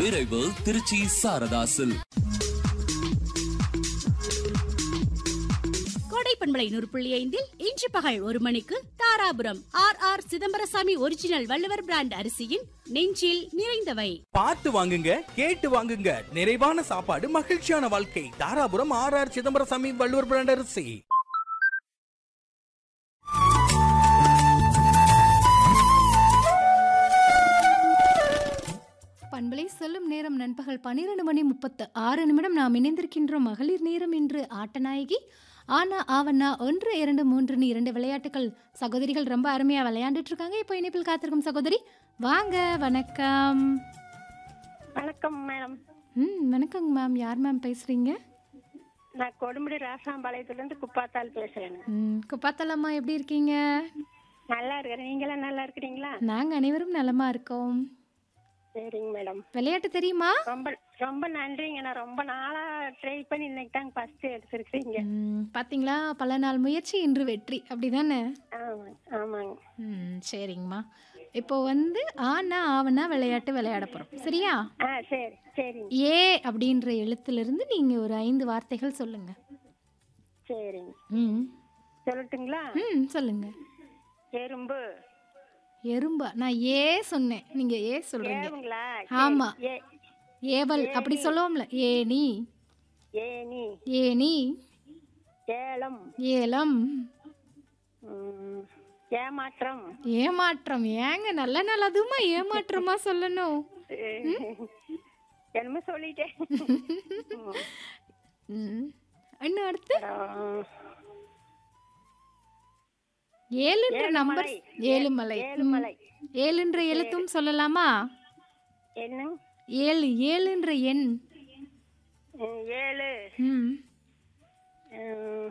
விரைவு திருச்சி சாரதாசில் கோடை பண்பலை நூறு புள்ளி ஐந்தில் இன்று பகல் ஒரு மணிக்கு Dharapuram R R Chidambarasamy original Valluvar brand அரிசியின் நெஞ்சில் நிறைந்தவை பார்த்து வாங்குங்க கேட்டு வாங்குங்க நிறைவான சாப்பாடு மகிழ்ச்சியான வாழ்க்கை Dharapuram R R Chidambarasamy Valluvar brand அரிசி பண்பலை சொல்லும் நேரம் நண்பகல் பன்னிரண்டு மணி முப்பத்து ஆறு நிமிடம் நாம் இணைந்திருக்கின்றோம் மகளிர் நேரம் இன்று ஆட்டநாயகி ஆனா ஆவண்ணா ஒன்று இரண்டு மூன்றுன்னு இரண்டு விளையாட்டுகள் சகோதரிகள் ரொம்ப அருமையாக விளையாண்டுட்டு இருக்காங்க இப்போ இணைப்பில் காத்திருக்கும் சகோதரி வாங்க வணக்கம் வணக்கம் மேடம் ம் வணக்கங்க மேம் யார் மேம் பேசுறீங்க நான் கொடுமுடி ராசாம்பாளையத்துலேருந்து குப்பாத்தால் பேசுறேன் ம் குப்பாத்தலம்மா எப்படி இருக்கீங்க நல்லா இருக்கிறேன் நீங்களாம் நல்லா இருக்கிறீங்களா நாங்கள் அனைவரும் நலமா இருக்கோம் சரிங்க மேடம் விளையாட்டு தெரியுமா ரொம்ப ரொம்ப நன்றிங்க நான் ரொம்ப நாளா ட்ரை பண்ணி இன்னைக்கு தாங்க ஃபர்ஸ்ட் எடுத்திருக்கீங்க ம், பாத்தீங்களா பல நாள் முயற்சி இன்று வெற்றி அப்படிதானே ஆமாங்க ஆமாங்க ம் சரிங்கம்மா இப்போ வந்து ஆனா ஆவனா விளையாட்டு விளையாட போகிறோம் சரியா ஆ சரி சரிங்க ஏ அப்படின்ற எழுத்துலேருந்து நீங்கள் ஒரு ஐந்து வார்த்தைகள் சொல்லுங்க சரிங்க ம் சொல்லட்டுங்களா ம் சொல்லுங்க எறும்பு எறும்பா நான் ஏ சொன்னேன் நீங்கள் ஏ சொல்கிறீங்க ஏவுங்களா ஆமா. ஏ ஏவல் அப்படி சொல்லுவோம்ல ஏனி ஏனி ஏனி ஏலம் ஏலம் ம், ஏமாற்றம் ஏமாற்றம் ஏங்க நல்ல நல்லதுமா ஏமாற்றமா சொல்லணும் என்னமோ சொல்லிட்டேன் ம் இன்னும் அடுத்து அப்புறம் ஏழுன்ற நம்பர் ஏழுமலை. ஏழுமலை ஏழுமலை. ம். ஏழுன்ற எழுத்தும் சொல்லலாமா என்ன ஏழு ஏழுன்ற எண் ம், ஏழு ம் ம்,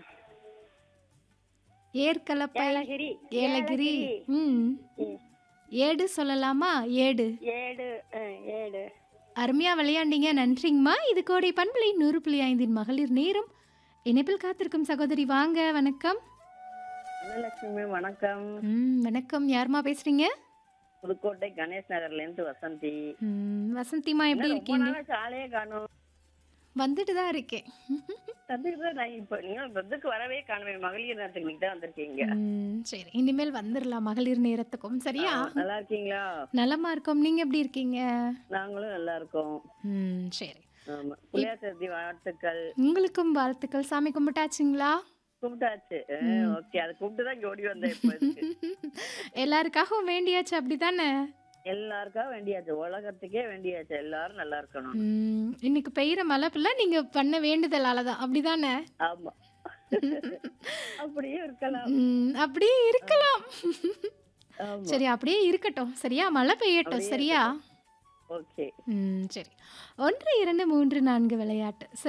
ஏற்கலப்பை ஏலகிரி ஏலகிரி ம் ஏ- ஏடு சொல்லலாமா ஏடு ஏடு ஆ, ஏடு அருமையா விளையாண்டீங்க நன்றிங்கம்மா இது கோடை பண்பலை நூறு புள்ளி ஐந்தின் மகளிர் நேரம் இணைப்பில் காத்திருக்கும் சகோதரி வாங்க வணக்கம் தனலட்சுமி வணக்கம் ம் வணக்கம் யாரும்மா பேசுறீங்க புதுக்கோட்டை கணேஷ் நகர்ல இருந்து வசந்தி ம் வசந்திமா எப்படி ரொம்ப இருக்கீங்க நாளா சாலையே காணும் வந்துட்டு தான் இருக்கேன் சந்திக்கு தான் நான் இப்ப நீங்க இதுக்கு வரவே காணுமே மகளிர் நேரத்துக்கு நீங்க தான் வந்திருக்கீங்க ம், சரி இனிமேல் வந்துடலாம் மகளிர் நேரத்துக்கும் சரியா நல்லா இருக்கீங்களா நலமா இருக்கோம் நீங்க எப்படி இருக்கீங்க நாங்களும் நல்லா இருக்கோம் ம் சரி ஆமா புளியார் சதுர்த்தி வாழ்த்துக்கள் உங்களுக்கும் வாழ்த்துக்கள் சாமி கும்பிட்டாச்சுங்களா கூப்பிட்டாச்சு ஓகே அதை கூப்பிட்டு தான் இங்க ஓடி வந்தேன் இப்ப இதுக்கு. எல்லாருக்காகவும் வேண்டியாச்சு அப்படிதானே எல்லாருக்கா வேண்டியாச்சு உலகத்துக்கே வேண்டியாச்சு எல்லாரும் நல்லா இருக்கணும் ம், இன்னைக்கு பெய்யுற மழை பிள்ளை நீங்க பண்ண வேண்டுதலால தான் அப்படிதானே ஆமா அப்படியே இருக்கலாம் ம், அப்படியே இருக்கலாம் ஆமா சரி அப்படியே இருக்கட்டும் சரியா மழை பெய்யட்டும் சரியா ஓகே ம் சரி ஒன்று இரண்டு மூன்று நான்கு விளையாட்டு